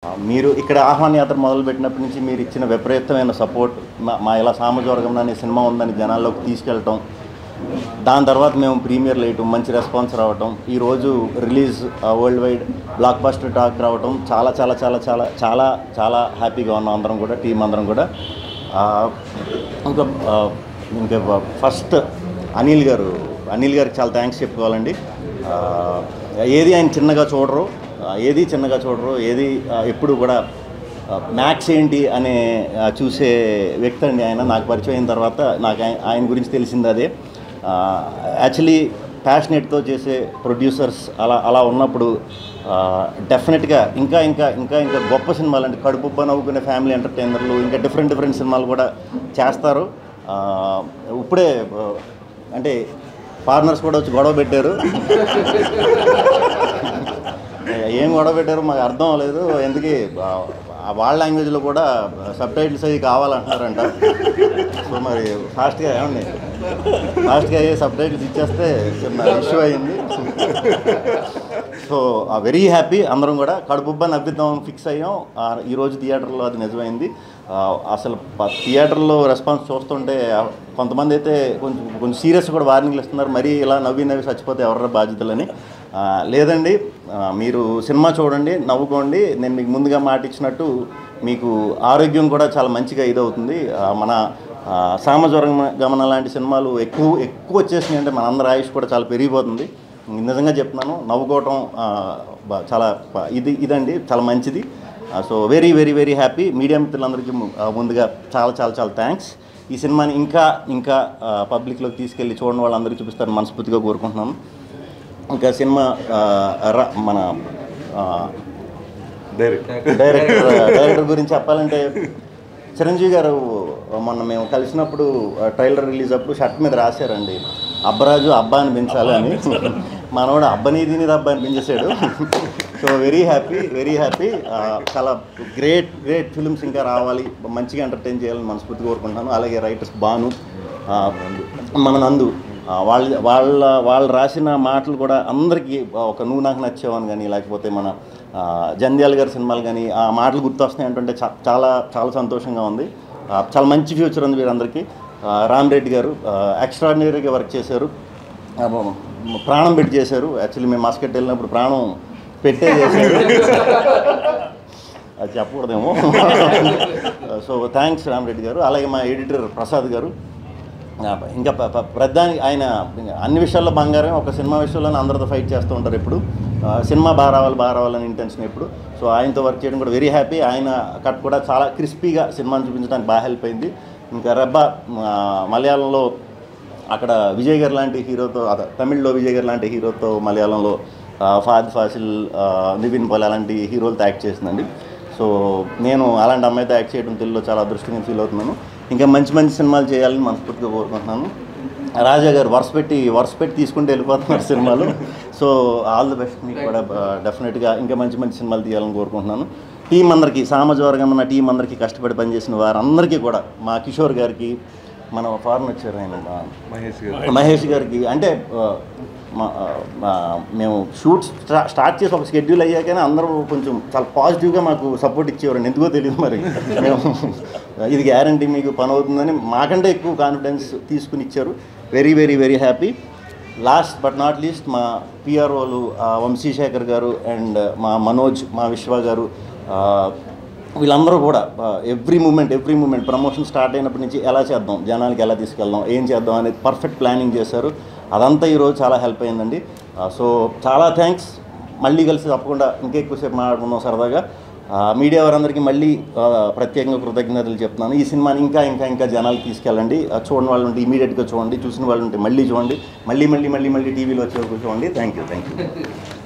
ఆ, మీరు ఇక్కడ ఆహ్వాన యాత్ర మొదలుపెట్టినప్పటి నుంచి మీరు ఇచ్చిన విపరీతమైన సపోర్ట్ మా మా ఇలా సామజవర్గం అనే సినిమా ఉందని జనాల్లోకి తీసుకెళ్ళటం దాని తర్వాత మేము ప్రీమియర్ వేయటం మంచి రెస్పాన్స్ రావటం ఈరోజు release worldwide blockbuster talk రావటం చాలా చాలా చాలా చాలా చాలా చాలా హ్యాపీగా ఉన్నాం అందరం కూడా టీం అందరం కూడా ఆ, ఇంకా ఆ, ఇంకా ఫస్ట్ అనిల్ గారు అనిల్ గారికి చాలా థ్యాంక్స్ చెప్పుకోవాలండి ఆ, ఏది ఆయన చిన్నగా చూడరు ఆ, ఏది చిన్నగా చూడరు ఏది ఆ, ఎప్పుడు కూడా మ్యాథ్స్ ఏంటి అనే ఆ, చూసే వ్యక్తి అండి ఆయన నాకు పరిచయం అయిన తర్వాత నాకు ఆయన ఆయన గురించి తెలిసింది అదే యాక్చువల్లీ ప్యాషనెట్తో చేసే ప్రొడ్యూసర్స్ అలా అలా ఉన్నప్పుడు డెఫినెట్గా ఇంకా ఇంకా ఇంకా ఇంకా గొప్ప సినిమాలు అంటే కడుపుబ్బ నవ్వుకునే ఫ్యామిలీ ఎంటర్టైనర్లు ఇంకా డిఫరెంట్ డిఫరెంట్ సినిమాలు కూడా చేస్తారు ఆ, ఇప్పుడే ఆ, అంటే ఫారినర్స్ కూడా వచ్చి గొడవ పెట్టారు ఏం గొడవ పెట్టారో మాకు అర్థం అవ్వలేదు ఎందుకు ఆ వాళ్ళ లాంగ్వేజ్లో కూడా సబ్ టైటిల్స్ అవి కావాలంటున్నారంట సో మరి ఫాస్ట్గా ఏమండి ఫాస్ట్గా అయ్యే సబ్ టైటిల్స్ ఇచ్చేస్తే చిన్న ఇష్యూ అయింది సో వెరీ హ్యాపీ అందరం కూడా కడుపుబ్బా నవ్విద్దాం ఫిక్స్ అయ్యాం ఆ, ఈరోజు థియేటర్లో అది నిజమైంది ఆ, అసలు ప- థియేటర్లో రెస్పాన్స్ చూస్తుంటే ఆ, కొంతమంది అయితే కొంచెం కొంచెం సీరియస్ కూడా వార్నింగ్లు ఇస్తున్నారు మరీ ఇలా నవ్వి నవ్వి చచ్చిపోతే ఎవరు బాధ్యతలని ఆ, లేదండి ఆ, మీరు సినిమా చూడండి నవ్వుకోండి నేను మీకు ముందుగా మాట ఇచ్చినట్టు మీకు ఆరోగ్యం కూడా చాలా మంచిగా ఇదవుతుంది ఆ, మన ఆ, సామజ్వరం గమన లాంటి సినిమాలు ఎక్కువ ఎక్కువ వచ్చేసినాయి అంటే మనందరి ఆయుష్ కూడా చాలా పెరిగిపోతుంది నిజంగా చెప్తున్నాను నవ్వుకోవటం ఆ, బా- చాలా ప- ఇది ఇదండి చాలా మంచిది so very very very happy media మిత్రులందరికీ ము- ఆ, ముందుగా చాలా చాలా చాలా థ్యాంక్స్ ఈ సినిమాని ఇంకా ఇంకా పబ్లిక్లోకి తీసుకెళ్ళి చూడని వాళ్ళందరికీ చూపిస్తారని మనస్ఫూర్తిగా కోరుకుంటున్నాను ఇంకా సినిమా ఆ, ర- మన ఆ, డైరెక్టర్ డైరెక్టర్ గురించి చెప్పాలంటే చిరంజీవి గారు మొన్న మేము కలిసినప్పుడు ట్రైలర్ రిలీజ్ అప్పుడు షర్ట్ మీద రాశారండి అబ్బరాజు అబ్బా అని పెంచాలి అని మనోడు అబ్బని దీని అబ్బా అని పెంచేశాడు so very happy very happy చాలా గ్రేట్ గ్రేట్ ఫిల్మ్స్ ఇంకా రావాలి మంచిగా ఎంటర్టైన్ చేయాలని మనస్ఫూర్తి కోరుకుంటున్నాను అలాగే రైటర్స్ బాను ఆ, మన నందు ఆ, వాళ్ళ వాళ్ళ వాళ్ళు రాసిన మాటలు కూడా అందరికీ ఒక నువ్వు నాకు నచ్చావని కానీ లేకపోతే మన ఆ, జంధ్యాల గారి సినిమాలు కానీ ఆ మాటలు గుర్తొస్తున్నాయి అంటుంటే చా- చాలా చాలా సంతోషంగా ఉంది ఆ, చాలా మంచి ఫ్యూచర్ ఉంది వీరందరికీ ఆ, రామ్ రెడ్డి గారు ఎక్స్ట్రాడినరీగా వర్క్ చేశారు ఆ, మ- ప్రాణం పెట్టి చేశారు యాక్చువల్లీ మేము మస్కెట్ వెళ్ళినప్పుడు ప్రాణం పెట్టే చేశారు అది చెప్పకూడదేమో సో థ్యాంక్స్ రామరెడ్డి గారు అలాగే మా ఎడిటర్ ప్రసాద్ గారు ఆ, ఇంకా ప- ప- ప్రధాని ఆయన అన్ని విషయాల్లో బంగారం ఒక సినిమా విషయంలోనే అందరితో ఫైట్ చేస్తూ ఉంటారు ఎప్పుడు ఆ, సినిమా బాగా రావాలి బాగా రావాలని ఇంటెన్షన్ ఎప్పుడు సో ఆయనతో వర్క్ చేయడం కూడా వెరీ హ్యాపీ ఆయన కట్ కూడా చాలా క్రిస్పీగా సినిమాని చూపించడానికి బాగా హెల్ప్ అయింది ఇంకా రెబ్బ ఆ, మలయాళంలో అక్కడ విజయ్ గారు లాంటి హీరోతో అదే తమిళ్లో విజయ్ గారు లాంటి హీరోతో మలయాళంలో ఆ, ఫాద్ ఫాసిల్ ఆ, నివిన్ పాల్ అలాంటి హీరోలతో యాక్ట్ చేసిందండి సో నేను అలాంటి అమ్మాయితో యాక్ట్ చేయడం తెలుగులో చాలా అదృష్టంగా ఫీల్ అవుతున్నాను ఇంకా మంచి మంచి సినిమాలు చేయాలని మనస్ఫూర్తిగా కోరుకుంటున్నాను రాజా గారు వరుస పెట్టి వరుస పెట్టి తీసుకుంటూ వెళ్ళిపోతున్నారు సినిమాలు సో ఆల్ ది బెస్ట్ మీకు కూడా డెఫినెట్గా ఇంకా మంచి మంచి సినిమాలు తీయాలని కోరుకుంటున్నాను టీం అందరికీ సామాజిక వర్గం ఉన్న టీం అందరికీ కష్టపడి పనిచేసిన వారందరికీ కూడా మా కిషోర్ గారికి మన ఫారెన్ వచ్చారు ఆయన మా- మహేష్ గారు మహేష్ గారికి అంటే ఆ, మా- ఆ, మా- మేము షూట్ స్టా- స్టార్ట్ చేసి ఒక షెడ్యూల్ అయ్యాకనే అందరూ కొంచెం చాలా పాజిటివ్గా మాకు సపోర్ట్ ఇచ్చేవారండి ఎందుకో తెలియదు మరి మేము ఇది గ్యారంటీ మీకు పని అవుతుందని మాకంటే ఎక్కువ కాన్ఫిడెన్స్ తీసుకుని ఇచ్చారు very very very happy last but not least మా పిఆర్ఓలు వంశీశేఖర్ గారు అండ్ మా మనోజ్ మా విశ్వ గారు ఆ, వీళ్ళందరూ కూడా every moment every moment promotion start అయినప్పటి నుంచి ఎలా చేద్దాం జనాలకి ఎలా తీసుకెళ్దాం ఏం చేద్దాం అనేది పర్ఫెక్ట్ ప్లానింగ్ చేశారు అదంతా ఈరోజు చాలా హెల్ప్ అయిందండి సో చాలా థ్యాంక్స్ మళ్ళీ కలిసి తప్పకుండా ఇంకెక్కువసేపు మాట్లాడుకుందాం సరదాగా ఆ, మీడియా వారందరికీ మళ్ళీ ఆ, ప్రత్యేకంగా కృతజ్ఞతలు చెప్తున్నాను ఈ సినిమాని ఇంకా ఇంకా ఇంకా జనాలకి తీసుకెళ్ళండి ఆ, చూడని వాళ్ళు ఉంటే ఇమీడియట్గా చూడండి చూసిన వాళ్ళు ఉంటే మళ్ళీ చూడండి మళ్ళీ మళ్ళీ మళ్ళీ మళ్ళీ టీవీలో వచ్చే వరకు చూడండి థ్యాంక్ యూ థ్యాంక్ యూ